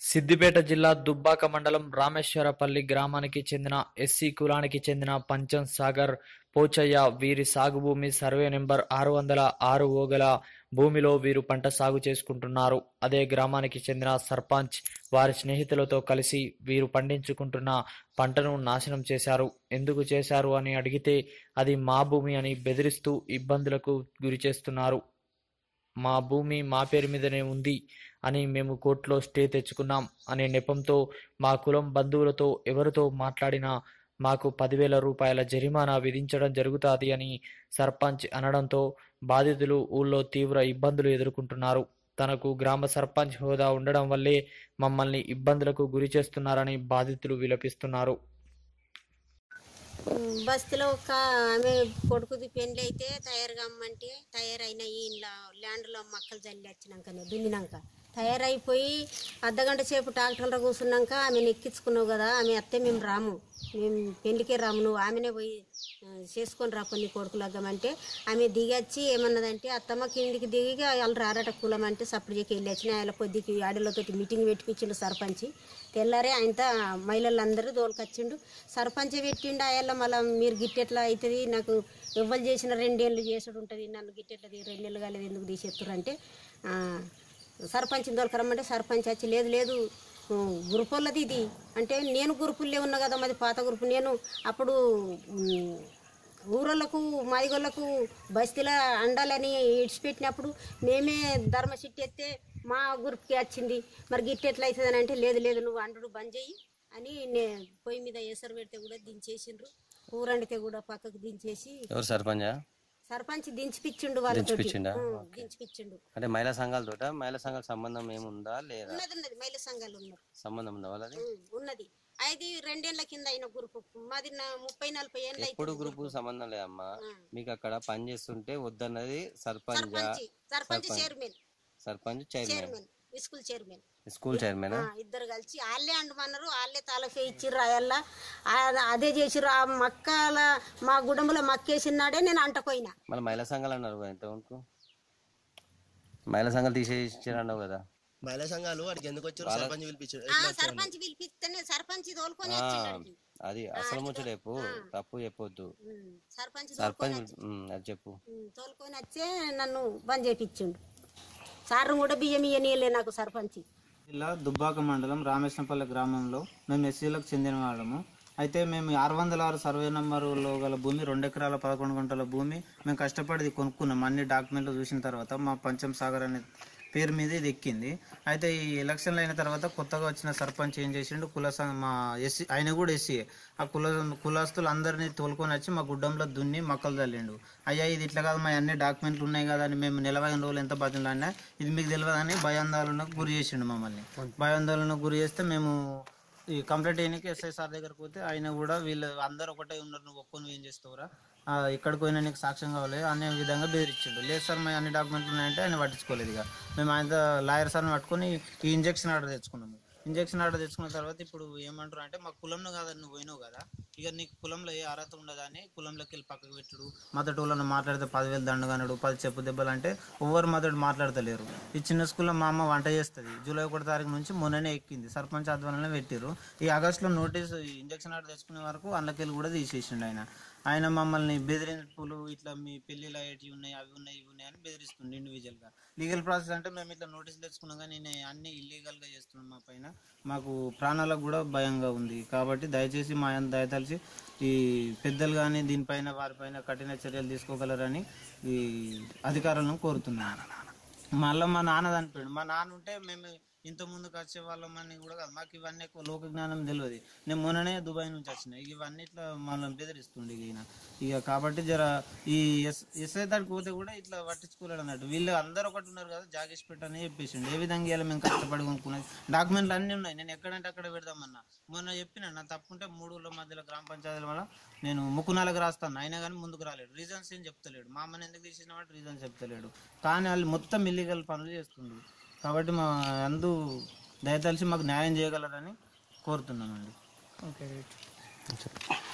సిద్దిపేట జిల్లా దుబ్బాక మండలం రామేశ్వరపల్లి గ్రామానికి చెందిన ఎస్సీ కులానికి చెందిన పంచం సాగర్ పోచయ్య వీరి సాగు భూమి సర్వే నెంబర్ ఆరు వందల ఆరు ఓగల భూమిలో వీరు పంట సాగు చేసుకుంటున్నారు అదే గ్రామానికి చెందిన సర్పంచ్ వారి స్నేహితులతో కలిసి వీరు పండించుకుంటున్న పంటను నాశనం చేశారు ఎందుకు చేశారు అని అడిగితే అది మా భూమి అని బెదిరిస్తూ ఇబ్బందులకు గురి చేస్తున్నారు మా భూమి మా పేరు మీదనే ఉంది అని మేము కోర్టులో స్టే తెచ్చుకున్నాం అనే నెపంతో మా కులం బంధువులతో ఎవరితో మాట్లాడినా మాకు పదివేల రూపాయల జరిమానా విధించడం జరుగుతుంది అని సర్పంచ్ అనడంతో బాధితులు ఊళ్ళో తీవ్ర ఇబ్బందులు ఎదుర్కొంటున్నారు తనకు గ్రామ సర్పంచ్ హోదా ఉండడం వల్లే మమ్మల్ని ఇబ్బందులకు గురి చేస్తున్నారని బాధితులు విలపిస్తున్నారు ఉమ్, బస్తీలో ఒక ఆమె కొడుకుది పెండ్లి అయితే తయారు కమ్మంటే తయారైన ఈ లా- ల్యాండ్లో మొక్కలు జల్లి వచ్చినాకనే దున్నినాక తయారైపోయి అర్ధగంట సేపు ట్రాక్టర్లో కూర్చున్నాక ఆమెను ఎక్కించుకున్నావు కదా ఆమె అత్తే మేము రాము మేము పెళ్లికే రాము నువ్వు ఆమెనే పోయి ఆ, చేసుకొని రా కొన్ని కొడుకులు అగ్గమంటే ఆమె దిగచ్చి ఏమన్నదంటే అత్తమ్మ కిందికి దిగి వాళ్ళు రారట కులం అంటే సప్పుడు చేకి వెళ్ళి వచ్చిన ఆయన కొద్దికి ఆడలతో మీటింగ్ పెట్టిపించిండు సర్పంచ్ తెల్లారే ఆయనతో మహిళలందరూ దోలుకొచ్చిండు సర్పంచ్ పెట్టిండు ఆయన మళ్ళీ మీరు గిట్టెట్లా అవుతుంది నాకు ఎవ్వరు చేసిన రెండేళ్ళు చేసుడు ఉంటుంది నన్ను గిట్టెట్లా తీ- రెండు నెలలు కాలేదు ఎందుకు తీసేస్తారు అంటే సర్పంచ్ దొరకరమ్మంటే సర్పంచ్ వచ్చి లేదు లేదు గురుపుల్లది ఇది అంటే నేను గురుపుల్లే ఉన్నా కదా మాది పాత గురుపు నేను అప్పుడు ఉమ్, ఊరోళ్ళకు మాదిగోళ్ళకు బస్తీలో అండాలని ఇడిచిపెట్టినప్పుడు మేమే ధర్మ చిట్టి ఎత్తే మా గ్రూప్కి వచ్చింది మరి గిట్ట ఎట్లా అవుతుంది అని అంటే లేదు లేదు నువ్వు అండడు బంద్ చెయ్యి అని నే పొయ్యి మీద ఎసరు పెడితే కూడా దించేసిండ్రు ఊరండితే కూడా పక్కకు దించేసి ఎవరు సర్పంచా సర్పంచ్ దించిపిచ్చిండు వాళ్ళతో దించిపిచ్చిండా? దించిపిచ్చిండు అంటే మహిళా సంఘాలతోట మహిళా సంఘాల సంబంధం ఏముందా లేదా ఉన్నది ఉన్నది మహిళా సంఘాలు ఉన్నారు సంబంధం ఉందా వాళ్ళది ఉమ్, ఉన్నది అది రెండేళ్ల కింద అయిన గ్రూప్ మాది నా ముప్పై నలభై ఏళ్ళు ఎప్పుడు అయితే గ్రూప్ సంబంధం లేదమ్మా ఆ. మీకు అక్కడ పని చేస్తుంటే వద్దన్నది sarpanch sarpanch sarpanch chairman sarpanch chairman chairman school chairman school chairman ఆ, ఇద్దరు కలిసి వాళ్ళే అండమన్నారు వాళ్ళే తాలఫే ఇచ్చిర్రు రాయల్లా ఆ- అదే చేసిర్రు ఆ మక్కల మా గుడంబులో మక్కేసినాడే నేను అంటపోయినా మళ్ళీ మహిళా సంఘాలు అన్నారు కదా ఇంతవరకు మహిళా సంఘాలు తీసేసిరన్నావు కదా మహిళా సంఘాలు వాడికి ఎందుకు వచ్చారు సర్పంచ్ పిలిపించారు ఆ, సర్పంచ్ పిలిపిస్తేనే సర్పంచ్ తోలుకొని ఆ, వచ్చిండు ఆడికి. అది అసలు ముచ్చటేపు తప్పు చెప్పొద్దు ఉమ్, సర్పంచ్ సర్పంచ్ ఉమ్, అది చెప్పు ఉమ్, తోలుకొని వచ్చే నన్ను బంద్ చేపించిండు సార్ కూడా బియ్యం ఇయ్యనీయలే నాకు సర్పంచ్ జిల్లా దుబ్బాక మండలం రామేశ్వరంపల్లి గ్రామంలో మేము ఎస్సీలకు చెందిన వాళ్ళము అయితే మేము ఆరు వందల ఆరు సర్వే నెంబర్లో గల భూమి రెండు ఎకరాల పదకొండు గుంటల భూమి మేము కష్టపడి ఇది కొనుక్కున్నాం అన్ని డాక్యుమెంట్లు చూసిన తర్వాత మా పంచం సాగర్ అనే పేరు మీద ఇది ఎక్కింది అయితే ఈ ఎలక్షన్లు అయిన తర్వాత కొత్తగా వచ్చిన సర్పంచ్ ఏం చేసిండు కుల సం- మా ఎస్సీ ఆయన కూడా ఎస్సీ ఆ కుల కులస్తులు అందరినీ తోలుకొని వచ్చి మా గుడ్డంలో దున్ని మొక్కలు చల్లిండు అయ్యా ఇది ఇట్లా కాదు మా అన్ని డాక్యుమెంట్లు ఉన్నాయి కదా అని మేము నిలవైన రోజులు ఎంత బతిలాడినా ఇది మీకు తెలియదని భయాందోళనకు గురి చేసిండు మమ్మల్ని భయాందోళనకు గురి చేస్తే మేము ఈ కంప్లైంట్ చేయడానికి ఎస్ఐ సార్ దగ్గరకు పోతే ఆయన కూడా వీళ్ళు అందరూ ఒకటే ఉన్నారు నువ్వు ఒక్కను ఏం చేస్తావురా ఆ, ఇక్కడికి పోయినా నీకు సాక్ష్యం కావాలి అనే విధంగా బెదిరించిండు లేదు సార్ మా అన్ని డాక్యుమెంట్లు ఉన్నాయంటే ఆయన పట్టించుకోలేదు ఇక మేము ఆయన లాయర్ సార్ని పట్టుకొని ఈ ఇంజక్షన్ ఆర్డర్ తెచ్చుకున్నాము ఇంజక్షన్ ఆర్డర్ తెచ్చుకున్న తర్వాత ఇప్పుడు ఏమంటారు అంటే మా కులంలో కాదని నువ్వు పోయినావు కదా ఇక నీకు కులంలో ఏ అర్హత ఉండదా అని కులంలోకి వెళ్ళి పక్కకు పెట్టుడు మదటి వాళ్ళని మాట్లాడితే పదివేలు దండగనడు పది చెప్పు దెబ్బలు అంటే ఎవరు మదటి మాట్లాడతలేరు ఈ చిన్న స్కూల్లో మా అమ్మ వంట చేస్తుంది జూలై ఒకటి తారీఖు నుంచి మొన్ననే ఎక్కింది సర్పంచ్ ఆధ్వర్యంలో పెట్టిరు ఈ ఆగస్టులో నోటీస్ ఇంజక్షన్ ఆర్డర్ తెచ్చుకునే వరకు అన్నకెళ్ళి కూడా తీసేసిండు ఆయన ఆయన మమ్మల్ని బెదిరింపులు ఇట్లా మీ పెళ్ళిళ్ళు అయ్యేటివి ఉన్నాయి అవి ఉన్నాయి ఇవి ఉన్నాయి అని బెదిరిస్తుండే ఇండివిజువల్గా లీగల్ ప్రాసెస్ అంటే మేము ఇట్లా నోటీస్ తెచ్చుకున్నాం కానీ నేను అన్ని ఇల్లీగల్గా చేస్తున్నాం మా పైన మాకు ప్రాణాలకు కూడా భయంగా ఉంది కాబట్టి దయచేసి మా ఆయన దయతలిసి ఈ పెద్దలు కానీ దీనిపైన వారిపైన కఠిన చర్యలు తీసుకోగలరని ఈ అధికారులను కోరుతున్నాను మళ్ళీ మా నాన్న చనిపోయాడు మా నాన్న ఉంటే మేము ఇంత ముందుకు వచ్చే వాళ్ళమని కూడా కాదు మాకు ఇవన్నీ ఎక్కువ లోక జ్ఞానం తెలియదు నేను మొన్ననే దుబాయ్ నుంచి వచ్చిన ఇక ఇవన్నీ ఇట్లా మనల్ని బెదిరిస్తుండే ఇక ఈయన ఇక కాబట్టి జర ఈ ఎస్ ఎస్ఐ దానికి పోతే కూడా ఇట్లా పట్టించుకోలేడు అన్నట్టు వీళ్ళు అందరు ఒకటి ఉన్నారు కదా జాగేష్ పెట్టని చెప్పేసిండు ఏ విధంగా ఇలా మేము కష్టపడి కొనుక్కున్నది డాక్యుమెంట్లు అన్నీ ఉన్నాయి నేను ఎక్కడంటే అక్కడ పెడదామన్నా మొన్న చెప్పిన నా తప్పుంటే మూడు ఊళ్ళ మధ్యలో గ్రామ పంచాయతీల వల్ల నేను ముక్కునాలకు రాస్తాను అయినా కానీ ముందుకు రాలేడు రీజన్స్ ఏం చెప్తలేడు మా అమ్మని ఎందుకు తీసిన వాటి రీజన్స్ చెప్తలేడు కానీ వాళ్ళు మొత్తం ఇల్లీగల్ పనులు చేస్తుంది కాబట్టి మా అందు దయతలిసి మాకు న్యాయం చేయగలరని కోరుతున్నామండి ఓకే రైట్